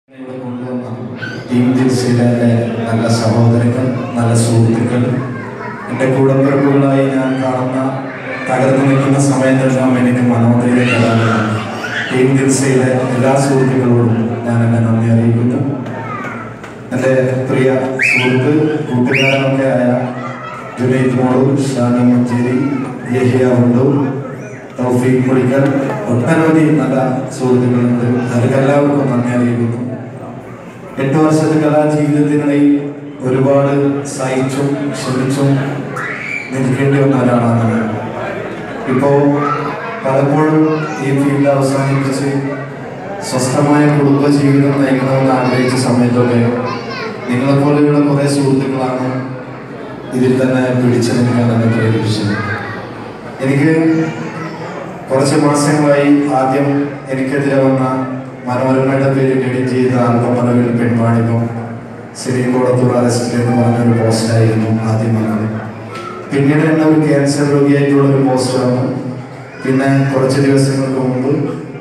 ഇവിടെ കൊണ്ടുവന്ന ടീം ജിൽസിയിലെ എൻ്റെ നല്ല സഹോദരങ്ങൾ നല്ല സുഹൃത്തുക്കൾ എൻ്റെ കൂടപ്പിറപ്പുകളായി ഞാൻ കാണുന്ന തകർന്നു നിൽക്കുന്ന സമയത്തെല്ലാം എനിക്ക് മനോധൈര്യം തരാനാണ് ടീം ജിൽസിയിലെ എല്ലാ സുഹൃത്തുക്കളോടും ഞാൻ എന്നെ നന്ദി അറിയിക്കുന്നു എൻ്റെ പ്രിയ സുഹൃത്ത് കൂട്ടുകാരനൊക്കെ ആയ ജുനൈദ് മോളൂർ ഷാനി മഞ്ചേരി യഹിയ ഉണ്ടൂർ തൗഫീഖ് മുളിക്കൽ ഒട്ടനവധി നല്ല സുഹൃത്തുക്കളുണ്ട് അവർക്കെല്ലാവർക്കും നന്ദി അറിയിക്കുന്നു എട്ട് വർഷത്തെ കലാജീവിതത്തിനിടയിൽ ഒരുപാട് സഹിച്ചും ക്ഷമിച്ചും നിൽക്കേണ്ടി വന്ന ഒരാളാണ് ഞാൻ. ഇപ്പോൾ പലപ്പോഴും ഈ ഫീൽഡ് അവസാനിപ്പിച്ച് സ്വസ്ഥമായ കുടുംബജീവിതം നയിക്കണമെന്ന് ആഗ്രഹിച്ച സമയത്തൊക്കെ നിങ്ങളെപ്പോലെയുള്ള കുറേ സുഹൃത്തുക്കളാണ് ഇതിൽ തന്നെ പിടിച്ചു നിൽക്കാൻ എന്നെ പ്രേരിപ്പിച്ചത് എനിക്ക് കുറച്ച് മാസങ്ങളായി ആദ്യം എനിക്കെതിരെ വന്ന മനോരമയുടെ പേരിൽ എഡിറ്റ് ചെയ്ത ആൽബമലവിൽ പെൺവാണിപ്പം സിരീകോടത്തൂർ അറസ്റ്റിൽ എന്ന് പറഞ്ഞൊരു പോസ്റ്റായിരുന്നു ആദ്യം വന്നത് പിന്നീട് തന്നെ ഒരു ക്യാൻസർ രോഗിയായിട്ടുള്ള ഒരു പോസ്റ്റ് വന്നു പിന്നെ കുറച്ച് ദിവസങ്ങൾക്ക് മുമ്പ്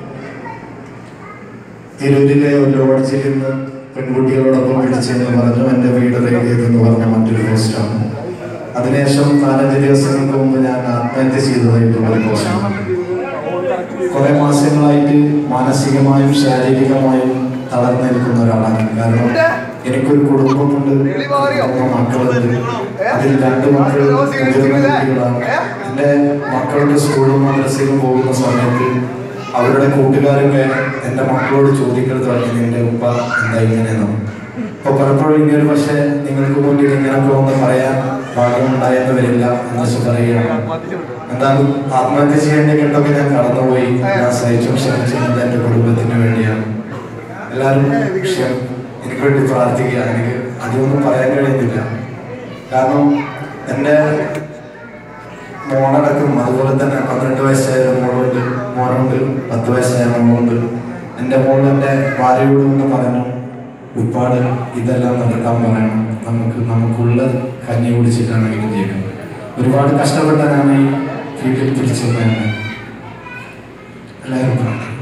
തിരൂരിലെ ഒരു ലോഡ്ജിൽ നിന്ന് പെൺകുട്ടികളോടൊപ്പം പിടിച്ചെന്ന് പറഞ്ഞു എൻ്റെ വീട് റെയ്ഡ് ചെയ്തെന്ന് പറഞ്ഞ മറ്റൊരു പോസ്റ്റാണ് അതിനുശേഷം നാലഞ്ച് ദിവസങ്ങൾക്ക് മുമ്പ് ഞാൻ ആത്മഹത്യ ചെയ്തതായിട്ടുള്ള ഒരു പോസ്റ്റാണ് കുറെ മാസങ്ങളായിട്ട് മാനസികമായും ശാരീരികമായും തളർന്നിരിക്കുന്ന ഒരാളാണ് കാരണം എനിക്കൊരു കുടുംബമുണ്ട് മൂന്ന് മക്കളുണ്ട് അതിൽ രണ്ട് മക്കൾ മുതിർന്ന കുട്ടികളാണ് എൻ്റെ മക്കളുടെ സ്കൂളിലും മദ്രസയിലും പോകുന്ന സമയത്ത് അവരുടെ കൂട്ടുകാരൊക്കെ എൻ്റെ മക്കളോട് ചോദിക്കൽ തുടങ്ങി നിന്റെ ഉപ്പ എന്താ ഇങ്ങനെയെന്നോ അപ്പൊ പലപ്പോഴും ഇങ്ങനെ പക്ഷെ നിങ്ങൾക്ക് മുന്നിൽ ഇങ്ങനൊക്കെ ഒന്ന് പറയാൻ ഭാഗ്യമുണ്ടായെന്ന് വരില്ല എന്ന് വെച്ച് പറയുകയാണ് എന്തായാലും ആത്മഹത്യ ചെയ്യേണ്ട കേട്ടൊക്കെ ഞാൻ കടന്നുപോയി ഞാൻ സഹിച്ചും ക്ഷമിച്ചിരുന്നത് എൻ്റെ കുടുംബത്തിന് വേണ്ടിയാണ് എല്ലാവരും ക്ഷമ എനിക്ക് വേണ്ടി പ്രാർത്ഥിക്കുക എനിക്ക് അതൊന്നും പറയാൻ കഴിയുന്നില്ല കാരണം എൻ്റെ മോളടക്കം അതുപോലെ തന്നെ പന്ത്രണ്ട് വയസ്സായ ഒരു മോളുണ്ട് മോനുണ്ട് പത്ത് വയസ്സായ മോളുണ്ട് എൻ്റെ മോൾ എൻ്റെ ഭാര്യയോട് ഒന്ന് പറഞ്ഞു ഉപ്പാട് ഇതെല്ലാം നടക്കാൻ പറയണം നമുക്ക് നമുക്കുള്ള കഞ്ഞി കുടിച്ചിട്ടാണ് ഇങ്ങനെ ചെയ്യുന്നത് ഒരുപാട് കഷ്ടപ്പെട്ടാണ് ഈ ഫീൽഡിൽ പിടിച്ചത് എല്ലാവരും പറഞ്ഞു